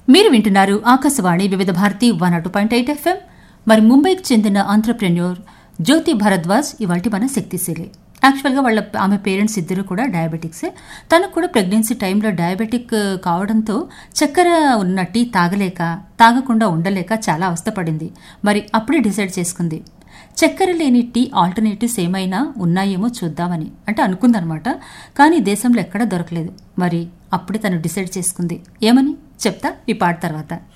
మీరు వింటున్నారు ఆకాశవాణి వివిధ భారతి వన్ అటు పాయింట్ ఎయిట్ ఎఫ్ఎం మరి ముంబైకి చెందిన ఆంధ్రప్రెన్యూర్ జ్యోతి భరద్వాజ్ ఇవాటి మన శక్తిశీలి యాక్చువల్గా వాళ్ళ ఆమె పేరెంట్స్ ఇద్దరు కూడా డయాబెటిక్సే తనకు కూడా ప్రెగ్నెన్సీ టైంలో డయాబెటిక్ కావడంతో చక్కెర ఉన్న టీ తాగలేక తాగకుండా ఉండలేక చాలా అవస్థపడింది మరి అప్పుడే డిసైడ్ చేసుకుంది చక్కెర లేని టీ ఆల్టర్నేటివ్స్ ఏమైనా ఉన్నాయేమో చూద్దామని అంటే అనుకుందనమాట కానీ దేశంలో ఎక్కడా దొరకలేదు మరి అప్పుడే తను డిసైడ్ చేసుకుంది ఏమని చెప్తా ఈ పాట తర్వాత